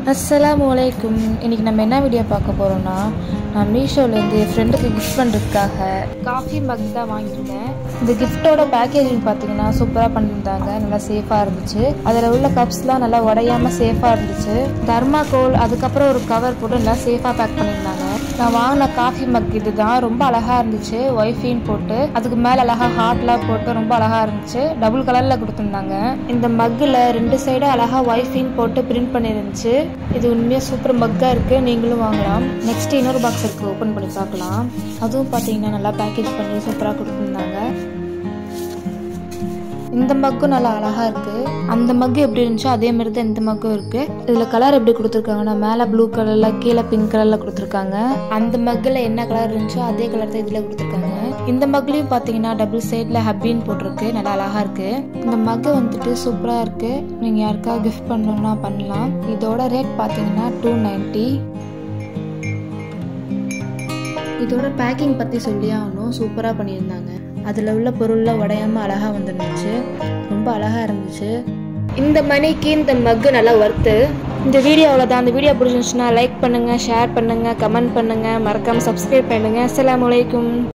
அஸ்ஸலாமு அலைக்கும் இன்னைக்கு நம்ம என்ன வீடியோ பார்க்க போகிறோம்னா நான் மீஷோலேருந்து என் ஃப்ரெண்டுக்கு கிஃப்ட் பண்ணுறதுக்காக காஃபி மக் தான் வாங்கியிருந்தேன் இந்த கிஃப்ட்டோட பேக்கேஜிங் பார்த்தீங்கன்னா சூப்பராக பண்ணியிருந்தாங்க நல்லா சேஃபாக இருந்துச்சு அதில் உள்ள கப்ஸ்லாம் நல்லா உடையாம சேஃபாக இருந்துச்சு தர்மாகோல் அதுக்கப்புறம் ஒரு கவர் போட்டு நல்லா சேஃபாக பேக் பண்ணியிருந்தாங்க நான் வாங்கின காஃபி மக் இதுதான் ரொம்ப அழகாக இருந்துச்சு ஒய்ஃபின்னு போட்டு அதுக்கு மேலே அழகாக ஹார்ட்லாம் போட்டு ரொம்ப அழகாக இருந்துச்சு டபுள் கலரில் கொடுத்துருந்தாங்க இந்த மக்கில் ரெண்டு சைடும் அழகாக ஒய்ஃபின்னு போட்டு பிரிண்ட் பண்ணியிருந்துச்சு இது உண்மையாக சூப்பர் மக்காக இருக்குது நீங்களும் வாங்கலாம் நெக்ஸ்ட் இன்னொரு பாக்ஸ் இருக்குது ஓப்பன் பண்ணி பார்க்கலாம் அதுவும் பார்த்தீங்கன்னா நல்லா பேக்கேஜ் பண்ணி சூப்பராக கொடுத்துருந்தாங்க இந்த மக்கும் நல்லா அழகா இருக்கு அந்த மக்கு எப்படி இருந்துச்சோ அதே மாதிரி தான் இந்த மக்கும் இருக்கு இதுல கலர் எப்படி கொடுத்துருக்காங்கன்னா மேல ப்ளூ கலர்ல கீழே பிங்க் கலர்ல கொடுத்துருக்காங்க அந்த மக்குல என்ன கலர் இருந்துச்சோ அதே கலர் தான் இதுல கொடுத்துருக்காங்க இந்த மக்லயும் பாத்தீங்கன்னா டபுள் சைட்ல ஹப்பின்னு போட்டிருக்கு நல்லா அழகா இருக்கு இந்த மக்கு வந்துட்டு சூப்பரா இருக்கு நீங்க யாருக்கா கிஃப்ட் பண்ணணும்னா பண்ணலாம் இதோட ரேட் பாத்தீங்கன்னா டூ நைன்டி இதோட பேக்கிங் பற்றி சொல்லி ஆகணும் சூப்பராக பண்ணியிருந்தாங்க அதில் உள்ள பொருள்லாம் உடையாம அழகாக வந்துருந்துச்சு ரொம்ப அழகாக இருந்துச்சு இந்த மணிக்கு இந்த மக்கு நல்லா ஒர்த்து இந்த வீடியோ அவ்வளோதான் அந்த வீடியோ பிடிச்சிருந்துச்சுன்னா லைக் பண்ணுங்கள் ஷேர் பண்ணுங்கள் கமெண்ட் பண்ணுங்கள் மறக்காமல் சப்ஸ்கிரைப் பண்ணுங்கள் அஸ்ஸலாமு அலைக்கும்